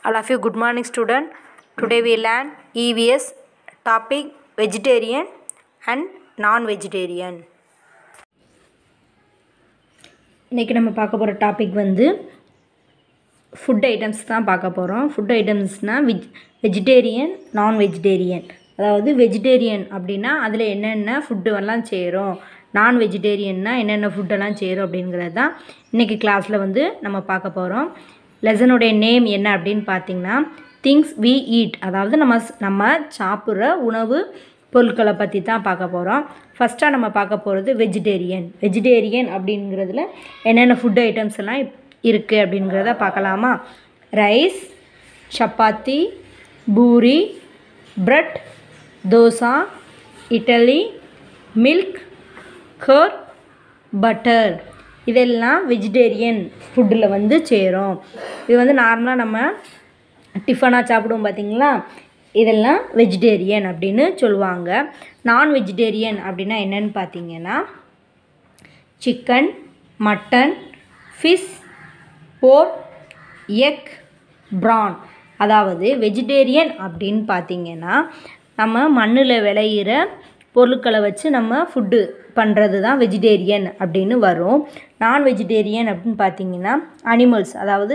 All of you, good morning, student. Today we learn EVS topic vegetarian and non-vegetarian. இன்றைக்கி நம்ம பார்க்க போகிற topic வந்து ஃபுட் ஐட்டம்ஸ் தான் பார்க்க போகிறோம் ஃபுட் ஐட்டம்ஸ்னால் வெஜ் வெஜிடேரியன் நான் வெஜிடேரியன் அதாவது வெஜிடேரியன் அப்படின்னா அதில் என்னென்ன ஃபுட்டு எல்லாம் செய்கிறோம் நான் வெஜிடேரியன்னா என்னென்ன ஃபுட்டெல்லாம் செய்கிறோம் அப்படிங்கிறது தான் இன்றைக்கி கிளாஸில் வந்து நம்ம பார்க்க போகிறோம் லெசனுடைய நேம் என்ன அப்படின்னு பார்த்தீங்கன்னா திங்ஸ் வி ஈட் அதாவது நம்ம ஸ்- நம்ம சாப்பிட்ற உணவு பொருட்களை பற்றி தான் பார்க்க போகிறோம் ஃபஸ்ட்டாக நம்ம பார்க்க போகிறது வெஜிடேரியன் வெஜிடேரியன் அப்படிங்கிறதுல என்னென்ன ஃபுட் ஐட்டம்ஸ் எல்லாம் இருக்குது அப்படிங்கிறத பார்க்கலாமா rice chapati puri bread dosa idli milk curd butter இதெல்லாம் வெஜிடேரியன் ஃபுட்டில் வந்து சேரும் இது வந்து நார்மலாக நம்ம டிஃபனாக சாப்பிடுவோம் பார்த்தீங்களா இதெல்லாம் வெஜிடேரியன் அப்படின்னு சொல்லுவாங்க நான் வெஜிடேரியன் அப்படின்னா என்னன்னு பார்த்தீங்கன்னா chicken mutton fish pork egg prawn அதாவது வெஜிடேரியன் அப்படின்னு பார்த்தீங்கன்னா நம்ம மண்ணில் விளையிற பொருட்களை வச்சு நம்ம ஃபுட்டு பண்ணுறது தான் வெஜிடேரியன் அப்படின்னு வரும் நான் வெஜிடேரியன் அப்படின்னு பார்த்தீங்கன்னா அனிமல்ஸ் அதாவது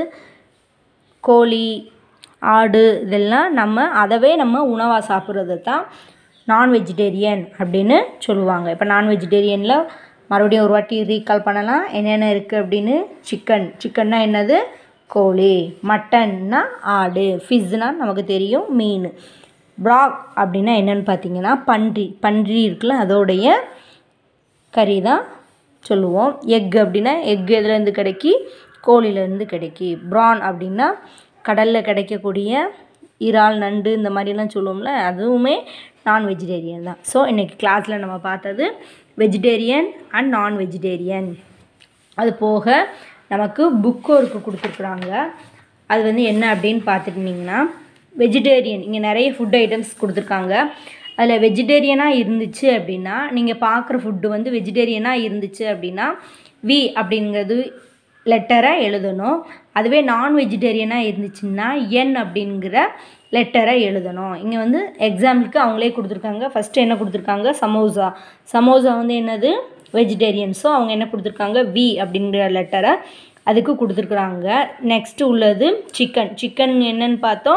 கோழி ஆடு இதெல்லாம் நம்ம அதவே நம்ம உணவாக சாப்பிட்றது தான் நான் வெஜிடேரியன் அப்படின்னு சொல்லுவாங்க இப்போ நான் வெஜிடேரியனில் மறுபடியும் ஒரு வாட்டி ரீகால் பண்ணலாம் என்னென்ன இருக்குது அப்படின்னு சிக்கன் சிக்கன்னா என்னது கோழி மட்டன்னா ஆடு ஃபிஷ்னால் நமக்கு தெரியும் மீன் ப்ராக் அப்படின்னா என்னென்னு பார்த்தீங்கன்னா பன்றி பன்றி இருக்குல்ல அதோடைய கறி தான் சொல்லுவோம் எக் அப்படின்னா எக் எதுலேருந்து கிடைக்கி கோழிலேருந்து கிடைக்கி ப்ரான் அப்படின்னா கடலில் கிடைக்கக்கூடிய இறால் நண்டு இந்த மாதிரிலாம் சொல்லுவோம்ல அதுவுமே நான் வெஜிடேரியன் தான் ஸோ இன்றைக்கி கிளாஸில் நம்ம பார்த்தது வெஜிடேரியன் அண்ட் நான் வெஜிடேரியன் அது போக நமக்கு புக் ஒர்க்கு கொடுத்துருக்குறாங்க அது வந்து என்ன அப்படின்னு பார்த்துட்டிங்கன்னா வெஜிடேரியன் இங்கே நிறைய ஃபுட் ஐட்டம்ஸ் கொடுத்துருக்காங்க அதில் வெஜிடேரியனாக இருந்துச்சு அப்படின்னா நீங்கள் பார்க்குற ஃபுட்டு வந்து வெஜிடேரியனாக இருந்துச்சு அப்படின்னா வி அப்படிங்கிறது லெட்டரை எழுதணும் அதுவே நான் வெஜிடேரியனாக இருந்துச்சுன்னா என் அப்படிங்கிற லெட்டரை எழுதணும் இங்கே வந்து எக்ஸாம்பிளுக்கு அவங்களே கொடுத்துருக்காங்க ஃபஸ்ட்டு என்ன கொடுத்துருக்காங்க சமோசா சமோசா வந்து என்னது வெஜிடேரியன் ஸோ அவங்க என்ன கொடுத்துருக்காங்க வி அப்படிங்கிற லெட்டரை அதுக்கு கொடுத்துருக்குறாங்க நெக்ஸ்ட்டு உள்ளது சிக்கன் சிக்கன் என்னன்னு பார்த்தோம்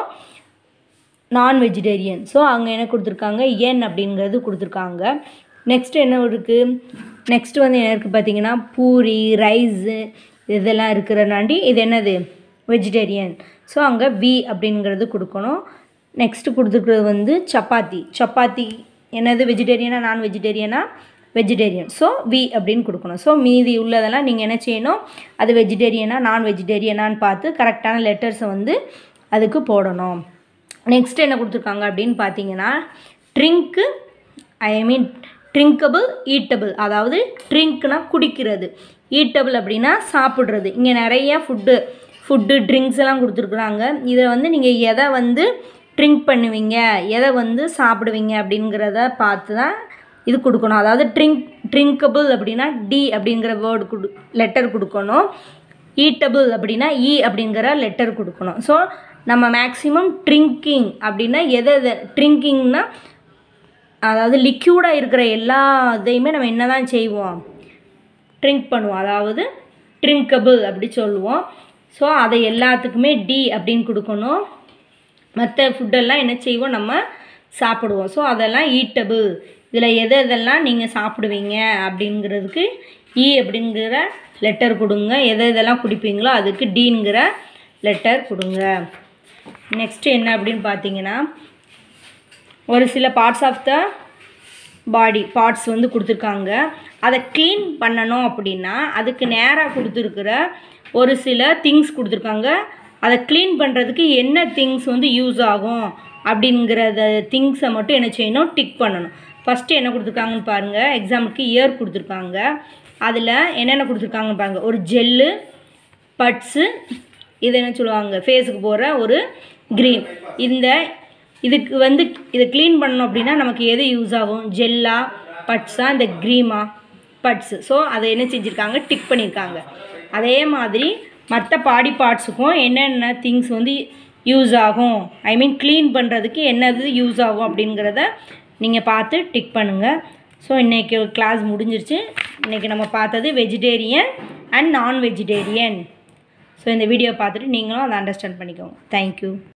நான் வெஜிடேரியன் ஸோ அவங்க என்ன கொடுத்துருக்காங்க என் அப்படிங்கிறது கொடுத்துருக்காங்க நெக்ஸ்ட் என்ன இருக்குது நெக்ஸ்ட் வந்து என்ன இருக்குது பார்த்தீங்கன்னா பூரி ரைஸு இதெல்லாம் இருக்கிறனாண்டி இது என்னது வெஜிடேரியன் ஸோ அங்கே வி அப்படிங்கிறது கொடுக்கணும் நெக்ஸ்ட்டு கொடுத்துருக்குறது வந்து சப்பாத்தி சப்பாத்தி என்னது வெஜிடேரியனா நான் வெஜிடேரியனா வெஜிடேரியன் ஸோ வி அப்படின்னு கொடுக்கணும் ஸோ மீதி உள்ளதெல்லாம் நீங்கள் என்ன செய்யணும் அது வெஜிடேரியனா நான் வெஜிடேரியனான்னு பார்த்து கரெக்டான லெட்டர்ஸை வந்து அதுக்கு போடணும் நெக்ஸ்ட் என்ன கொடுத்துருக்காங்க அப்படின்னு பார்த்தீங்கன்னா drink I mean drinkable eatable அதாவது ட்ரிங்க்னா குடிக்கிறது ஈட்டபிள் அப்படின்னா சாப்பிட்றது இங்கே நிறைய ஃபுட்டு ஃபுட்டு ட்ரிங்க்ஸ் எல்லாம் கொடுத்துருக்குறாங்க இதை வந்து நீங்கள் எதை வந்து ட்ரிங்க் பண்ணுவீங்க எதை வந்து சாப்பிடுவீங்க அப்படிங்கிறத பார்த்து தான் இது கொடுக்கணும் அதாவது ட்ரிங்க் ட்ரிங்கபிள் அப்படின்னா டி அப்படிங்கிற வேர்டு கொடு லெட்டர் கொடுக்கணும் ஈட்டபிள் அப்படின்னா இ அப்படிங்கிற லெட்டர் கொடுக்கணும் ஸோ நம்ம மேக்ஸிமம் ட்ரிங்கிங் அப்படின்னா எதை எதை ட்ரிங்கிங்னா அதாவது லிக்யூடாக இருக்கிற எல்லா இதையுமே நம்ம என்ன தான் செய்வோம் ட்ரிங்க் பண்ணுவோம் அதாவது ட்ரிங்கபிள் அப்படி சொல்லுவோம் ஸோ அதை எல்லாத்துக்குமே டி அப்படின்னு கொடுக்கணும் மற்ற ஃபுட்டெல்லாம் என்ன செய்வோம் நம்ம சாப்பிடுவோம் ஸோ அதெல்லாம் ஈட்டபிள் இதில் எது எதெல்லாம் நீங்கள் சாப்பிடுவீங்க அப்படிங்கிறதுக்கு இ அப்படிங்கிற லெட்டர் கொடுங்க எதை எதெல்லாம் குடிப்பீங்களோ அதுக்கு டிங்கிற லெட்டர் கொடுங்க நெக்ஸ்ட்டு என்ன அப்படின்னு பார்த்தீங்கன்னா ஒரு சில parts of the body parts வந்து கொடுத்துருக்காங்க அதை க்ளீன் பண்ணணும் அப்படின்னா அதுக்கு நேராக கொடுத்துருக்குற ஒரு சில திங்ஸ் கொடுத்துருக்காங்க அதை க்ளீன் பண்ணுறதுக்கு என்ன திங்ஸ் வந்து யூஸ் ஆகும் அப்படிங்கிறத திங்ஸை மட்டும் என்ன செய்யணும் டிக் பண்ணணும் ஃபஸ்ட்டு என்ன கொடுத்துருக்காங்கன்னு பாருங்கள் எக்ஸாம்பிளுக்கு இயர் கொடுத்துருக்காங்க அதில் என்னென்ன கொடுத்துருக்காங்கன்னு பாருங்கள் ஒரு ஜெல்லு பட்ஸு இது என்ன சொல்லுவாங்க ஃபேஸுக்கு போகிற ஒரு க்ரீம் இந்த இதுக்கு வந்து இதை க்ளீன் பண்ணணும் அப்படின்னா நமக்கு எது யூஸ் ஆகும் ஜெல்லா பட்ஸா இந்த க்ரீமா பட்ஸு ஸோ அதை என்ன செஞ்சுருக்காங்க டிக் பண்ணியிருக்காங்க அதே மாதிரி மற்ற பாடி பார்ட்ஸுக்கும் என்னென்ன திங்ஸ் வந்து யூஸ் ஆகும் ஐ மீன் க்ளீன் பண்ணுறதுக்கு என்னது யூஸ் ஆகும் அப்படிங்கிறத நீங்கள் பார்த்து டிக் பண்ணுங்கள் ஸோ இன்றைக்கி கிளாஸ் முடிஞ்சிருச்சு இன்றைக்கி நம்ம பார்த்தது vegetarian and non vegetarian so இந்த வீடியோ பார்த்துட்டு நீங்களும் அதை அண்டர்ஸ்டாண்ட் பண்ணிக்கோங்க தேங்க்யூ